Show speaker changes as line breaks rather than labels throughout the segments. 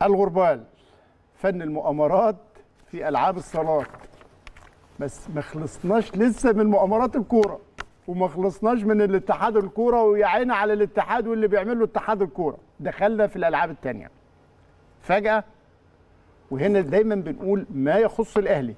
الغربال فن المؤامرات في العاب الصالات بس ما خلصناش لسه من مؤامرات الكوره وما خلصناش من الاتحاد الكوره ويا عيني على الاتحاد واللي بيعمله اتحاد الكوره دخلنا في الالعاب الثانيه فجاه وهنا دايما بنقول ما يخص الاهلي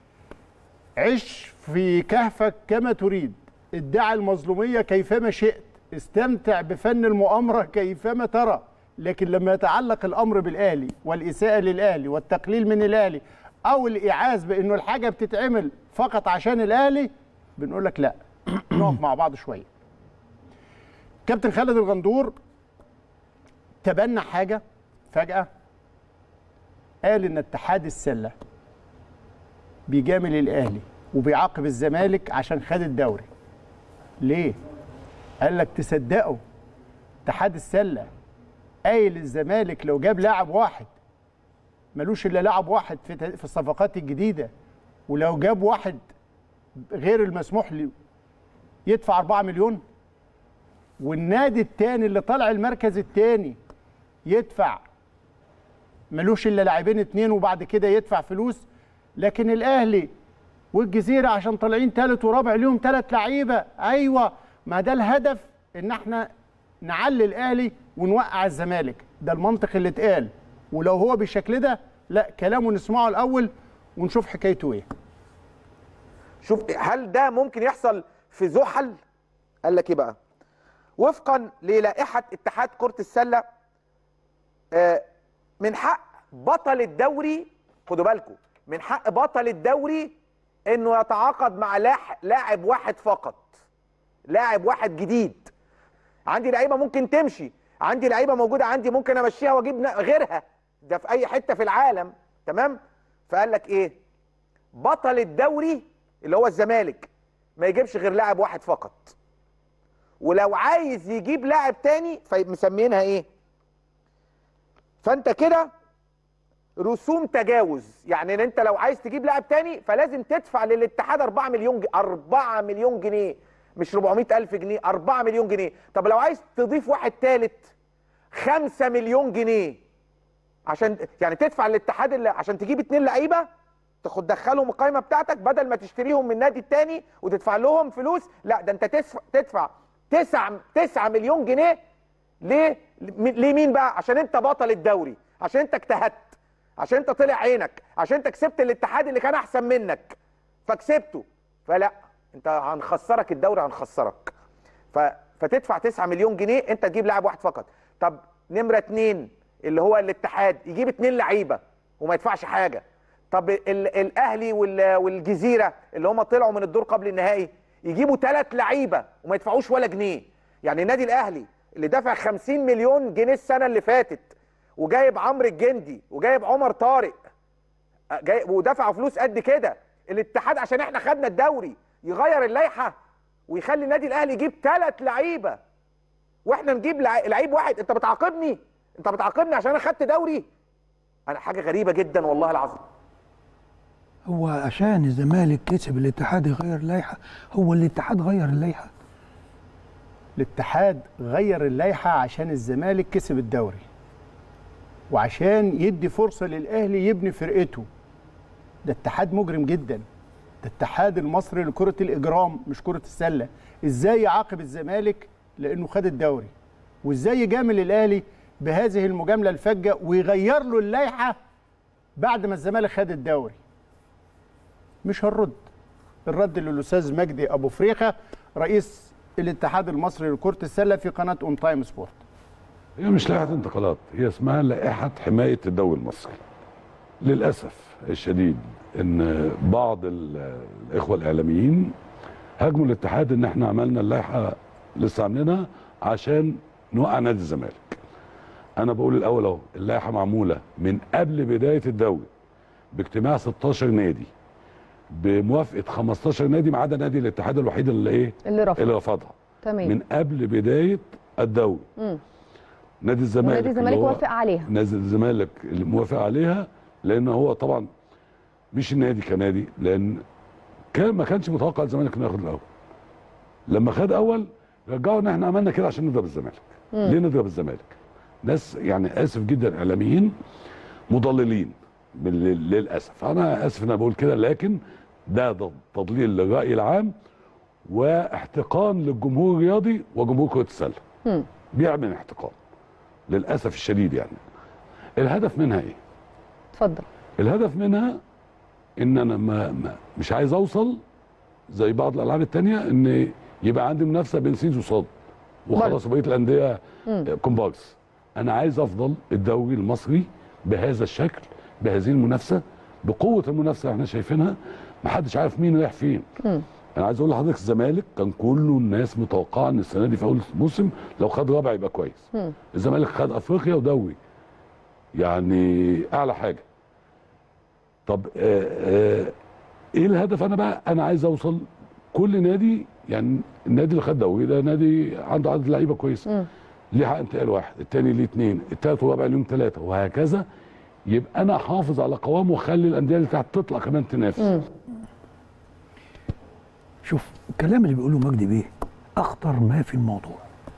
عش في كهفك كما تريد ادعي المظلوميه كيفما شئت استمتع بفن المؤامره كيفما ترى لكن لما يتعلق الامر بالاهلي والاساءه للاهلي والتقليل من الاهلي او الايعاز بانه الحاجه بتتعمل فقط عشان الاهلي بنقول لك لا نقف مع بعض شويه كابتن خالد الغندور تبنى حاجه فجاه قال ان اتحاد السله بيجامل الاهلي وبيعاقب الزمالك عشان خد الدوري ليه قال لك تصدقوا اتحاد السله قايل الزمالك لو جاب لاعب واحد ملوش الا لاعب واحد في في الصفقات الجديده ولو جاب واحد غير المسموح له يدفع 4 مليون والنادي التاني اللي طالع المركز التاني يدفع ملوش الا لاعبين اتنين وبعد كده يدفع فلوس لكن الاهلي والجزيره عشان طالعين ثالث ورابع ليهم ثلاث لعيبه ايوه ما ده الهدف ان احنا نعلي الاهلي ونوقع الزمالك ده المنطق اللي اتقال ولو هو بالشكل ده لا كلامه نسمعه الاول ونشوف حكايته ايه
شوف هل ده ممكن يحصل في زحل قال لك ايه بقى وفقا للائحه اتحاد كره السله آه، من حق بطل الدوري خدوا بالكم من حق بطل الدوري انه يتعاقد مع لاح- لاعب واحد فقط لاعب واحد جديد عندي لعيبه ممكن تمشي عندي لعيبه موجوده عندي ممكن امشيها واجيب نا- غيرها ده في اي حته في العالم تمام فقال لك ايه بطل الدوري اللي هو الزمالك ما يجيبش غير لاعب واحد فقط ولو عايز يجيب لاعب تاني فمسمينها ايه فانت كده رسوم تجاوز يعني ان انت لو عايز تجيب لاعب تاني فلازم تدفع للاتحاد 4 مليون ج... 4 مليون جنيه مش 400 الف جنيه 4 مليون جنيه طب لو عايز تضيف واحد تالت 5 مليون جنيه عشان يعني تدفع للاتحاد اللي عشان تجيب اتنين لعيبه تاخد تدخلهم القائمه بتاعتك بدل ما تشتريهم من النادي التاني وتدفع لهم فلوس لا ده انت تدفع تدفع 9 9 مليون جنيه ليه ليه مين بقى عشان انت بطل الدوري عشان انت اجتهدت عشان انت طلع عينك عشان انت كسبت الاتحاد اللي كان احسن منك فكسبته فلا انت هنخسرك الدوري هنخسرك ف... فتدفع 9 مليون جنيه انت تجيب لاعب واحد فقط طب نمره اتنين اللي هو الاتحاد يجيب اتنين لعيبه وما يدفعش حاجه طب ال... الاهلي وال... والجزيره اللي هم طلعوا من الدور قبل النهائي يجيبوا ثلاث لعيبه وما يدفعوش ولا جنيه يعني النادي الاهلي اللي دفع 50 مليون جنيه السنه اللي فاتت وجايب عمرو الجندي وجايب عمر طارق جاي ودفعوا فلوس قد كده الاتحاد عشان احنا خدنا الدوري يغير اللائحه ويخلي النادي الاهلي يجيب ثلاث لعيبه واحنا نجيب لع- لعيب واحد انت بتعاقبني انت بتعاقبني عشان انا خدت دوري انا حاجه غريبه جدا والله العظيم
هو عشان الزمالك كسب الاتحاد يغير اللائحه هو الاتحاد غير اللائحه
الاتحاد غير اللائحه عشان الزمالك كسب الدوري وعشان يدي فرصه للاهلي يبني فرقته ده اتحاد مجرم جدا ده الاتحاد المصري لكره الاجرام مش كره السله ازاي يعاقب الزمالك لانه خد الدوري وازاي يجامل الاهلي بهذه المجامله الفجه ويغير له اللائحه بعد ما الزمالك خد الدوري مش هنرد الرد للاستاذ مجدي ابو فريخه رئيس الاتحاد المصري لكره السله في قناه اون تايم سبورت
هي مش لائحة انتقالات هي اسمها لائحة حماية الدوري المصري للأسف الشديد ان بعض ال- الإخوة الإعلاميين هاجموا الاتحاد ان احنا عملنا اللائحة لسه عاملينها عشان نوقع نادي الزمالك انا بقول الاول اهو اللائحة معمولة من قبل بداية الدوري باجتماع 16 نادي بموافقة 15 نادي ما عدا نادي الاتحاد الوحيد اللي ايه
اللي رفض
اللي رفضها
تمام
من قبل بداية الدوري
مم.
نادي الزمالك
ونادي الزمالك
اللي هو-
وافق عليها
نادي الزمالك اللي موافق عليها لان هو طبعا مش النادي كنادي لان كان ما كانش متوقع الزمالك انه ياخد الاول لما خد اول رجعوا ان احنا عملنا كده عشان نضرب الزمالك
مم.
ليه نضرب الزمالك ناس يعني اسف جدا اعلاميين مضللين بال- للاسف انا اسف ان انا بقول كده لكن ده ض- تضليل للراي العام واحتقان للجمهور الرياضي وجمهور كره السله بيعمل احتقان للاسف الشديد يعني الهدف منها ايه
اتفضل
الهدف منها ان انا ما ما مش عايز اوصل زي بعض الالعاب التانية ان يبقى عندي منافسه بين سيز وصاد وخلاص بقيه الانديه كومبارس انا عايز افضل الدوري المصري بهذا الشكل بهذه المنافسه بقوه المنافسه اللي احنا شايفينها محدش عارف مين رايح فين انا عايز اقول لحضرتك الزمالك كان كله الناس متوقعه ان السنه دي في اول موسم لو خد رابع يبقى كويس الزمالك خد افريقيا ودوري يعني اعلى حاجه طب آه آه ايه الهدف انا بقى انا عايز اوصل كل نادي يعني النادي اللي خد دوري ده نادي عنده عدد لعيبه كويسه ليه حق انتقال واحد الثاني ليه اثنين الثالث والرابع ليهم ثلاثه وهكذا يبقى انا احافظ على قوام واخلي الانديه اللي تحت تطلع كمان تنافس
شوف الكلام اللي بيقوله مجدي بيه اخطر ما في الموضوع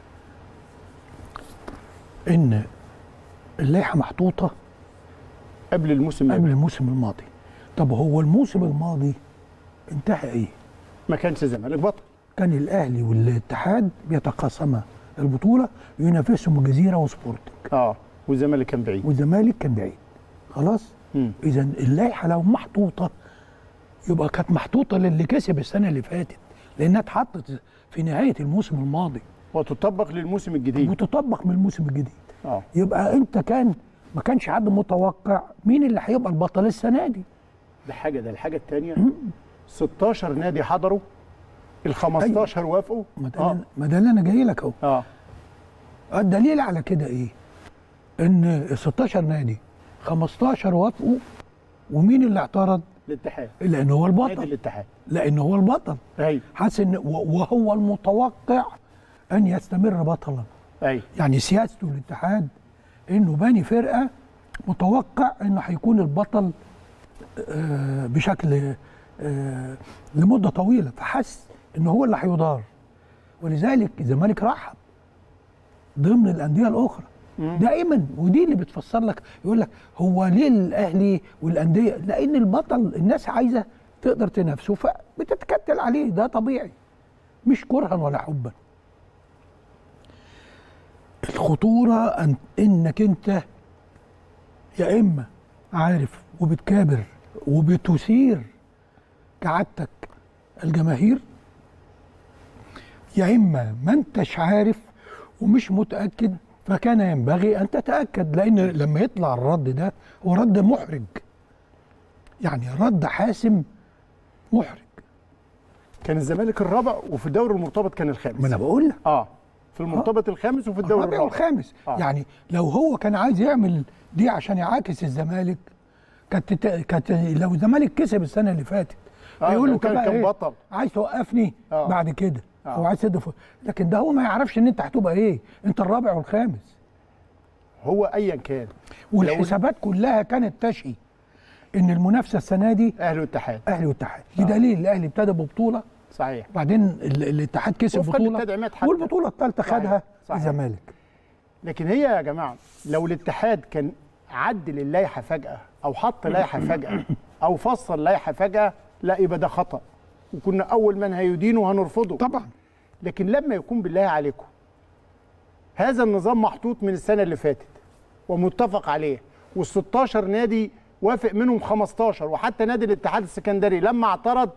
ان اللائحه محطوطه
قبل الموسم
قبل
قبل
الموسم الماضي طب هو الموسم الماضي انتهى ايه
ما كانش الزمالك بطل
كان الاهلي والاتحاد بيتقاسما البطوله ينافسهم الجزيره وسبورتنج
اه والزمالك كان بعيد
والزمالك كان بعيد خلاص
مم.
اذا اللائحه لو محطوطه يبقى كانت محطوطه للي كسب السنه اللي فاتت لانها اتحطت في نهايه الموسم الماضي
وتطبق للموسم الجديد
وتطبق من الموسم الجديد
اه
يبقى انت كان ما كانش حد متوقع مين اللي هيبقى البطل السنه دي
ده حاجه ده الحاجه الثانيه 16 نادي حضروا ال 15 وافقوا
ما ده
اه
اللي- ما ده اللي انا جاي لك اهو
اه
الدليل على كده ايه ان ال 16 نادي 15 وافقوا ومين اللي اعترض
الاتحاد
لان هو
نادي
البطل
الاتحاد
لان هو البطل
ايوه
حاسس ان و- وهو المتوقع ان يستمر بطلا
ايوه
يعني سياسته الاتحاد انه باني فرقه متوقع انه هيكون البطل آه، بشكل آه، لمده طويله فحس ان هو اللي هيدار ولذلك الزمالك رحب ضمن الانديه الاخرى دائما ودي اللي بتفسر لك يقول لك هو ليه الاهلي والانديه لان البطل الناس عايزه تقدر تنافسه فبتتكتل عليه ده طبيعي مش كرها ولا حبا الخطوره أن انك انت يا اما عارف وبتكابر وبتثير كعادتك الجماهير يا اما ما انتش عارف ومش متاكد فكان ينبغي ان تتاكد لان لما يطلع الرد ده هو رد محرج يعني رد حاسم محرج
كان الزمالك الرابع وفي الدوري المرتبط كان الخامس
ما انا بقول لك
اه في المرتبط الخامس وفي الدوري
الرابع
الرابع
والخامس
آه.
يعني لو هو كان عايز يعمل دي عشان يعاكس الزمالك كانت تت- كانت لو الزمالك كسب السنه اللي فاتت
آه،
هيقول
لو
له
كان-
بقى
كان
إيه؟
بطل.
عايز توقفني
آه.
بعد كده
آه.
او عايز تدف لكن ده هو ما يعرفش ان انت هتبقى ايه انت الرابع والخامس
هو ايا كان
والحسابات كلها كانت تشي ان المنافسه السنه دي
اهلي والاتحاد
اهلي والاتحاد بدليل الاهلي ابتدى ببطوله
صحيح
وبعدين ال- الاتحاد كسب
وفقاً
بطوله
للتدعيمات حتى.
والبطوله الثالثه
صحيح.
خدها
صحيح.
الزمالك
لكن هي يا جماعه لو الاتحاد كان عدل اللائحه فجاه او حط لائحه فجاه او فصل لائحه فجاه لا يبقى ده خطا وكنا اول من هيدينه وهنرفضه
طبعا
لكن لما يكون بالله عليكم هذا النظام محطوط من السنه اللي فاتت ومتفق عليه وال16 نادي وافق منهم 15 وحتى نادي الاتحاد السكندري لما اعترض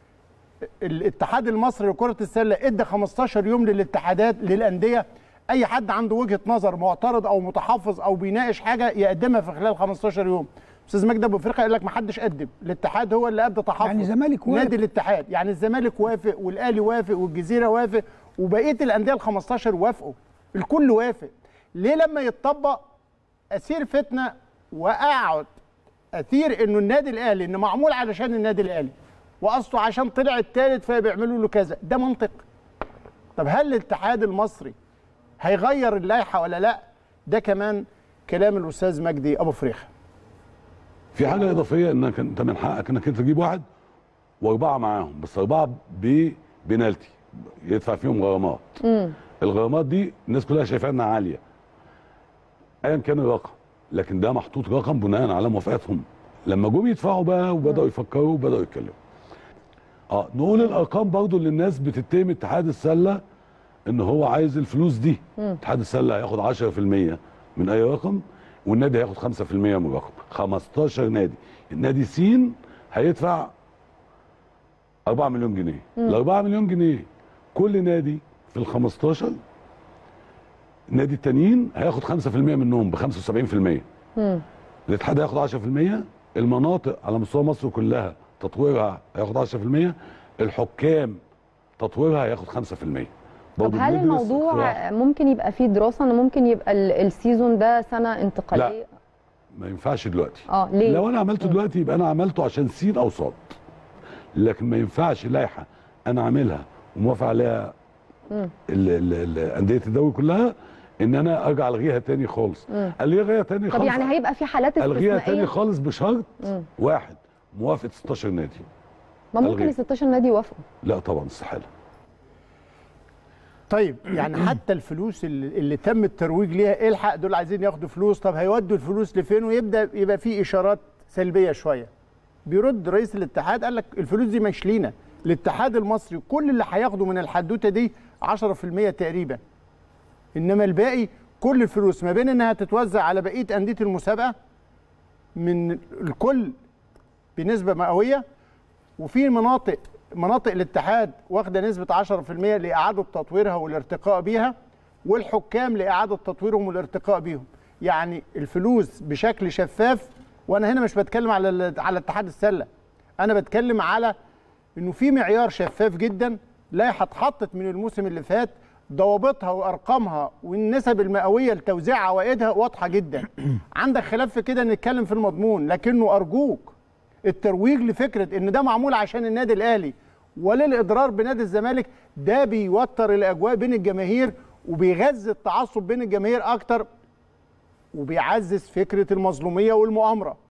الاتحاد المصري لكره السله ادى 15 يوم للاتحادات للانديه اي حد عنده وجهه نظر معترض او متحفظ او بيناقش حاجه يقدمها في خلال 15 يوم استاذ مجدي ابو فرقه قال لك ما حدش قدم الاتحاد هو اللي ابدى تحفظ
يعني الزمالك وافق.
نادي الاتحاد يعني الزمالك وافق والاهلي وافق والجزيره وافق وبقيه الانديه ال 15 وافقوا الكل وافق ليه لما يتطبق اثير فتنه واقعد اثير انه النادي الاهلي انه معمول علشان النادي الاهلي واصله عشان طلع الثالث فبيعملوا له كذا ده منطق طب هل الاتحاد المصري هيغير اللائحه ولا لا ده كمان كلام الاستاذ مجدي ابو فريخه
في حاجه اضافيه انك انت من حقك انك انت تجيب واحد واربعه معاهم بس اربعه ببنالتي يدفع فيهم غرامات الغرامات دي الناس كلها شايفاها انها عاليه ايا كان الرقم لكن ده محطوط رقم بناء على موافقتهم لما جم يدفعوا بقى وبداوا يفكروا وبداوا يتكلموا اه نقول الارقام برضو اللي الناس بتتهم اتحاد السله ان هو عايز الفلوس دي اتحاد السله هياخد 10% من اي رقم والنادي هياخد 5% من الرقم 15 نادي النادي سين هيدفع 4 مليون جنيه ال 4 مليون جنيه كل نادي في ال 15 النادي التانيين هياخد 5% منهم ب 75% الاتحاد هياخد 10% المناطق على مستوى مصر كلها تطويرها هياخد 10% الحكام تطويرها هياخد 5%
طب
برضه
هل
بندرس
الموضوع
اقتراح.
ممكن يبقى فيه دراسه ان ممكن يبقى ال- السيزون ده سنه انتقاليه
لا. ما ينفعش دلوقتي
اه ليه
لو انا عملته دلوقتي يبقى انا عملته عشان سين او صاد لكن ما ينفعش لائحه انا عاملها وموافق عليها ال- ال- ال- انديه الدوري كلها ان انا ارجع الغيها تاني خالص الغيها تاني
طب
خالص
يعني هيبقى في حالات
الغيها تاني
استثنائيه
خالص بشرط واحد موافقه 16 نادي
ما ممكن
ألغيها.
ال 16 نادي يوافقوا
لا طبعا استحاله
طيب يعني حتى الفلوس اللي, اللي تم الترويج ليها الحق دول عايزين ياخدوا فلوس طب هيودوا الفلوس لفين ويبدا يبقى في اشارات سلبيه شويه بيرد رئيس الاتحاد قال لك الفلوس دي مش لينا الاتحاد المصري كل اللي هياخده من الحدوته دي 10% تقريبا انما الباقي كل الفلوس ما بين انها تتوزع على بقيه انديه المسابقه من الكل بنسبه مئويه وفي مناطق مناطق الاتحاد واخده نسبه 10% لاعاده تطويرها والارتقاء بيها والحكام لاعاده تطويرهم والارتقاء بيهم يعني الفلوس بشكل شفاف وانا هنا مش بتكلم على ال- على اتحاد السله انا بتكلم على انه في معيار شفاف جدا لائحه اتحطت من الموسم اللي فات ضوابطها وارقامها والنسب المئويه لتوزيع عوائدها واضحه جدا عندك خلاف في كده نتكلم في المضمون لكنه ارجوك الترويج لفكره ان ده معمول عشان النادي الاهلي وللاضرار بنادي الزمالك ده بيوتر الاجواء بين الجماهير وبيغذي التعصب بين الجماهير اكتر وبيعزز فكره المظلوميه والمؤامره